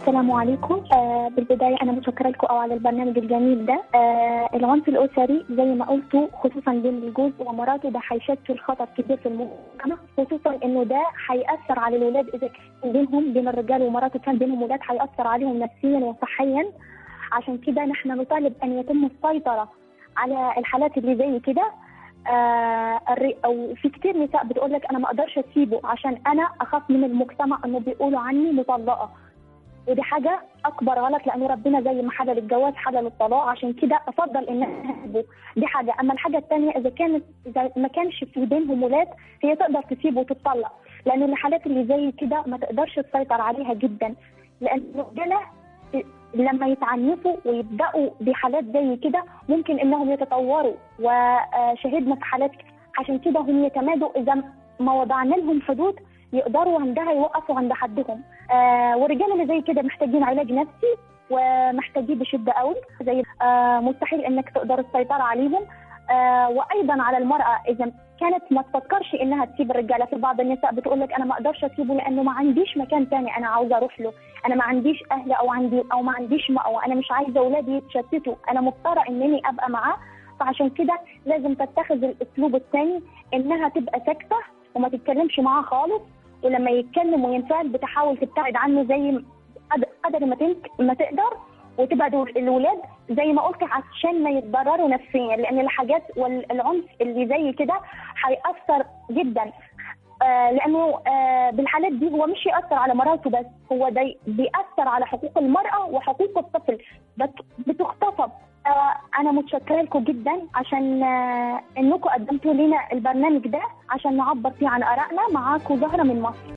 السلام عليكم آه بالبداية أنا متشكرة لكم على البرنامج الجميل ده آه العنف الأسري زي ما قلتوا خصوصا بين الجوز ومراته ده هيشكل خطر كبير في المجتمع خصوصا إنه ده هيأثر على الولاد إذا كان بينهم بين الرجال ومراته كان بينهم ولاد هيأثر عليهم نفسيا وصحيا عشان كده نحن نطالب أن يتم السيطرة على الحالات اللي زي كده آه الري- او في كتير نساء بتقول لك انا ما اقدرش اسيبه عشان انا اخاف من المجتمع انه بيقولوا عني مطلقه ودي حاجه اكبر غلط لان ربنا زي ما حلل الجواز حلل الطلاق عشان كده افضل ان انا اسيبه دي حاجه اما الحاجه الثانيه اذا كانت اذا ما كانش في بينهم ولاد هي تقدر تسيبه وتطلق لان الحالات اللي زي كده ما تقدرش تسيطر عليها جدا لان الرجاله لما يتعنفوا ويبداوا بحالات زي كده ممكن انهم يتطوروا وشهدنا في حالات عشان كده هم يتمادوا اذا ما وضعنا لهم حدود يقدروا عندها يوقفوا عند حدهم آه والرجال اللي زي كده محتاجين علاج نفسي ومحتاجين بشده قوي زي آه مستحيل انك تقدر السيطره عليهم آه وايضا على المراه اذا كانت ما تفكرش انها تسيب الرجاله في بعض النساء بتقول لك انا ما اقدرش اسيبه لانه ما عنديش مكان تاني انا عاوزه اروح له انا ما عنديش اهل او عندي او ما عنديش مأوى انا مش عايزه اولادي يتشتتوا انا مضطره انني ابقى معاه فعشان كده لازم تتخذ الاسلوب الثاني انها تبقى ساكته وما تتكلمش معاه خالص ولما يتكلم وينفعل بتحاول تبتعد عنه زي ما- قد- قدر ما تنك ما تقدر وتبعد الولاد زي ما قلت عشان ما يتضرروا نفسيا لان الحاجات والعنف اللي زي كده هيأثر جدا آه لانه آه بالحالات دي هو مش يأثر على مراته بس هو ده بيأثر على حقوق المرأة وحقوق الطفل بت- بتغتصب آه انا متشكره لكم جدا عشان آه انكم قدمتوا لنا البرنامج ده عشان نعبر فيه عن ارائنا معاكم زهره من مصر